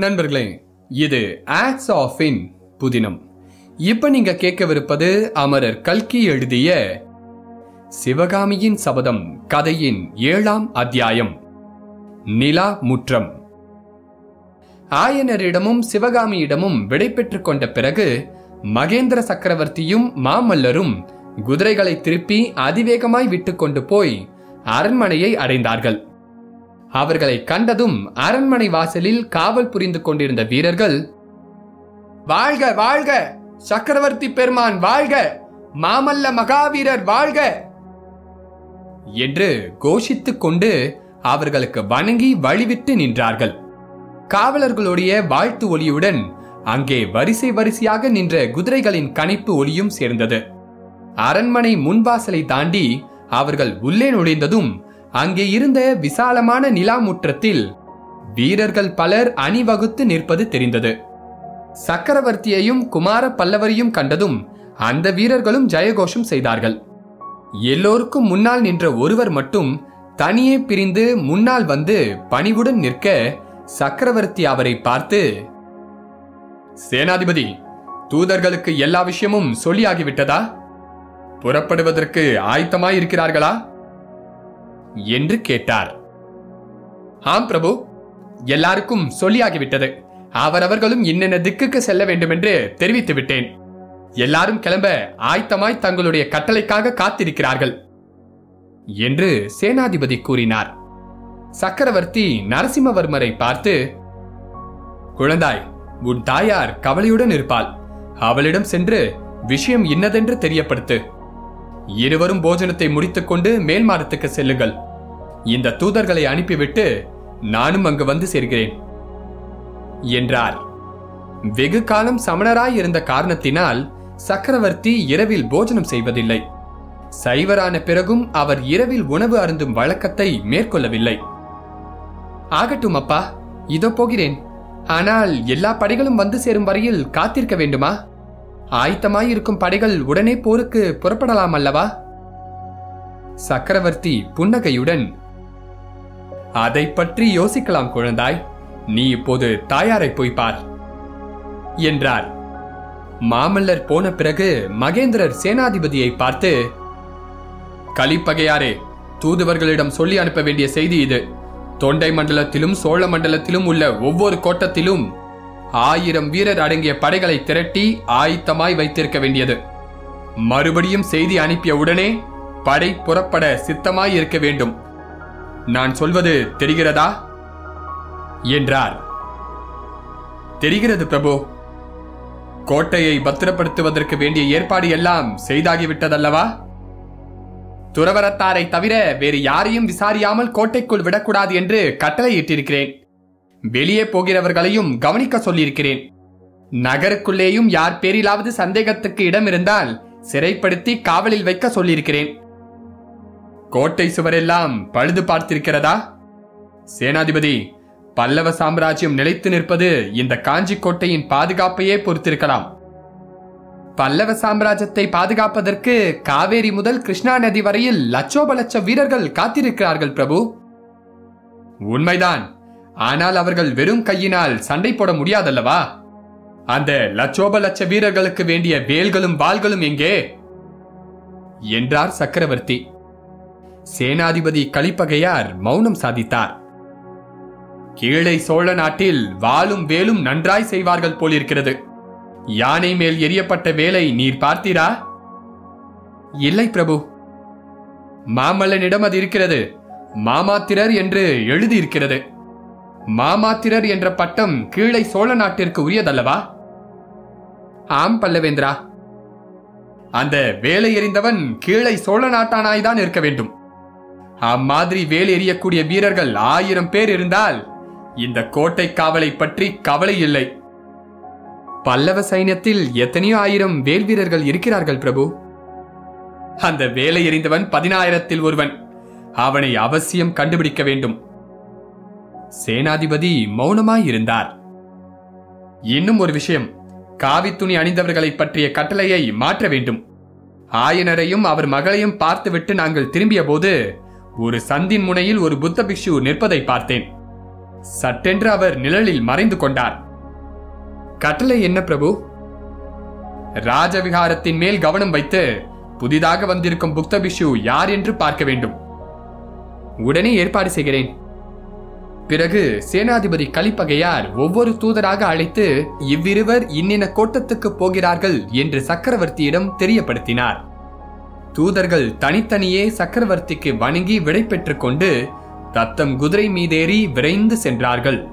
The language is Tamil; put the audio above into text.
நண்பர்களே இது ஆக்ஸ் ஆஃப் இன் புதினம் இப்ப நீங்க கேட்கவிருப்பது அமரர் கல்கி எழுதிய சிவகாமியின் சபதம் கதையின் ஏழாம் அத்தியாயம் நிலா முற்றம் ஆயனரிடமும் சிவகாமியிடமும் விடை பெற்றுக் கொண்ட பிறகு மகேந்திர சக்கரவர்த்தியும் மாமல்லரும் குதிரைகளை திருப்பி அதிவேகமாய் விட்டுக்கொண்டு போய் அரண்மனையை அடைந்தார்கள் அவர்களை கண்டதும் அரண்மனை வாசலில் காவல் புரிந்து கொண்டிருந்த வீரர்கள் வாழ்க வாழ்க சக்கரவர்த்தி பெருமான் வாழ்க மாமல்ல மகாவீரர் வாழ்க என்று கோஷித்துக் கொண்டு அவர்களுக்கு வணங்கி வழிவிட்டு நின்றார்கள் காவலர்களுடைய வாழ்த்து ஒலியுடன் அங்கே வரிசை வரிசையாக நின்ற குதிரைகளின் கணிப்பு ஒலியும் சேர்ந்தது அரண்மனை முன்வாசலை தாண்டி அவர்கள் உள்ளே நுழைந்ததும் அங்கே இருந்த விசாலமான நிலா முற்றத்தில் வீரர்கள் பலர் அணிவகுத்து நிற்பது தெரிந்தது சக்கரவர்த்தியையும் குமார பல்லவரையும் கண்டதும் அந்த வீரர்களும் ஜெயகோஷம் செய்தார்கள் எல்லோருக்கும் முன்னால் நின்ற ஒருவர் மட்டும் தனியே பிரிந்து முன்னால் வந்து பணிவுடன் நிற்க சக்கரவர்த்தி அவரை பார்த்து சேனாதிபதி தூதர்களுக்கு எல்லா விஷயமும் சொல்லியாகிவிட்டதா புறப்படுவதற்கு ஆயத்தமாய் இருக்கிறார்களா என்று கேட்டார் ஆம் பிரபு எல்லாருக்கும் சொல்லியாகிவிட்டது அவரவர்களும் இன்னென்ன திக்குக்கு செல்ல வேண்டும் என்று தெரிவித்து விட்டேன் எல்லாரும் கிளம்ப ஆயத்தமாய் தங்களுடைய கட்டளைக்காக காத்திருக்கிறார்கள் என்று சேனாதிபதி கூறினார் சக்கரவர்த்தி நரசிம்மவர்மரை பார்த்து குழந்தாய் உன் தாயார் கவலையுடன் இருப்பாள் அவளிடம் சென்று விஷயம் இன்னதென்று தெரியப்படுத்து இருவரும் போஜனத்தை முடித்துக்கொண்டு மேல்மாடத்துக்கு செல்லுங்கள் இந்த தூதர்களை அனுப்பிவிட்டு நானும் அங்கு வந்து சேர்கிறேன் என்றார் வெகு காலம் சமணராய் இருந்த காரணத்தினால் சக்கரவர்த்தி இரவில் போஜனம் செய்வதில்லை சைவரான பிறகும் அவர் இரவில் உணவு அருந்தும் வழக்கத்தை மேற்கொள்ளவில்லை ஆகட்டும் அப்பா இதோ போகிறேன் ஆனால் எல்லா படைகளும் வந்து சேரும் வரையில் காத்திருக்க வேண்டுமா ஆயத்தமாயிருக்கும் படைகள் உடனே போருக்கு புறப்படலாம் அல்லவா சக்கரவர்த்தி புன்னகையுடன் அதை பற்றி யோசிக்கலாம் குழந்தாய் நீ இப்போது தாயாரை போய் பார் என்றார் மாமல்லர் போன பிறகு மகேந்திரர் சேனாதிபதியை பார்த்து கலிப்பகையாரே தூதுவர்களிடம் சொல்லி அனுப்ப வேண்டிய செய்தி இது தொண்டை மண்டலத்திலும் சோழ மண்டலத்திலும் உள்ள ஒவ்வொரு கோட்டத்திலும் ஆயிரம் வீரர் அடங்கிய படைகளை திரட்டி ஆயத்தமாய் வைத்திருக்க வேண்டியது மறுபடியும் செய்தி அனுப்பிய உடனே படை புறப்பட சித்தமாய் இருக்க வேண்டும் நான் சொல்வது தெரிகிறதா என்றார் தெரிகிறது பிரபு கோட்டையை பத்திரப்படுத்துவதற்கு வேண்டிய ஏற்பாடு எல்லாம் செய்தாகிவிட்டதல்லவா துறவரத்தாரை தவிர வேறு யாரையும் விசாரியாமல் கோட்டைக்குள் விடக்கூடாது என்று கட்டளையிட்டிருக்கிறேன் வெளியே போகிறவர்களையும் கவனிக்க சொல்லியிருக்கிறேன் நகருக்குள்ளேயும் யார் பேரிலாவது சந்தேகத்துக்கு இடம் இருந்தால் சிறைப்படுத்தி காவலில் வைக்க சொல்லியிருக்கிறேன் கோட்டை சுவரெல்லாம் பழுது பார்த்திருக்கிறதா சேனாதிபதி பல்லவ சாம்ராஜ்யம் நிலைத்து நிற்பது இந்த காஞ்சி கோட்டையின் பாதுகாப்பையே பொறுத்திருக்கலாம் பல்லவ சாம்ராஜ்யத்தை பாதுகாப்பதற்கு காவேரி முதல் கிருஷ்ணா நதி வரையில் லட்சோப லட்ச வீரர்கள் காத்திருக்கிறார்கள் பிரபு உண்மைதான் ஆனால் அவர்கள் வெறும் கையினால் சண்டை போட முடியாதல்லவா அந்த லட்சோப லட்ச வீரர்களுக்கு வேண்டிய வேல்களும் வாள்களும் எங்கே என்றார் சக்கரவர்த்தி சேனாதிபதி கலிப்பகையார் மௌனம் சாதித்தார் கீழே சோழ நாட்டில் வாளும் வேலும் நன்றாய் செய்வார்கள் போலிருக்கிறது யானை மேல் எரியப்பட்ட வேலை நீர் பார்த்தீரா இல்லை பிரபு மாமல்லனிடம் அது இருக்கிறது மாமாத்திரர் என்று எழுதியிருக்கிறது மாமாத்திரர் என்ற பட்டம் கீழே சோழ நாட்டிற்கு உரியதல்லவா ஆம் பல்லவேந்திரா அந்த வேலை எறிந்தவன் கீழே சோழ நாட்டானாய்தான் இருக்க வேண்டும் அம்மாதிரி வேல் எறியக்கூடிய வீரர்கள் ஆயிரம் பேர் இருந்தால் இந்த கோட்டை காவலை பற்றி கவலை இல்லை பல்லவ சைன்யத்தில் எத்தனையோ ஆயிரம் வேல் வீரர்கள் இருக்கிறார்கள் பிரபு அந்த வேலை எறிந்தவன் பதினாயிரத்தில் ஒருவன் அவனை அவசியம் கண்டுபிடிக்க வேண்டும் சேனாதிபதி மௌனமாய் இருந்தார் இன்னும் ஒரு விஷயம் காவி துணி அணிந்தவர்களை பற்றிய கட்டளையை மாற்ற வேண்டும் ஆயனரையும் அவர் மகளையும் பார்த்துவிட்டு நாங்கள் திரும்பிய போது ஒரு சந்தின் முனையில் ஒரு புத்த பிக்ஷு நிற்பதை பார்த்தேன் சட்டென்று அவர் நிழலில் மறைந்து கொண்டார் கட்டளை என்ன பிரபு ராஜவிகாரத்தின் மேல் கவனம் வைத்து புதிதாக வந்திருக்கும் புக்தபிஷு யார் என்று பார்க்க வேண்டும் உடனே ஏற்பாடு செய்கிறேன் பிறகு சேனாதிபதி கலிப்பகையார் ஒவ்வொரு தூதராக அழைத்து இவ்விருவர் இன்னின கோட்டத்துக்கு போகிறார்கள் என்று சக்கரவர்த்தியிடம் தெரியப்படுத்தினார் தூதர்கள் தனித்தனியே சக்கரவர்த்திக்கு வணங்கி விடை பெற்றுக் கொண்டு தத்தம் குதிரை மீதேறி விரைந்து சென்றார்கள்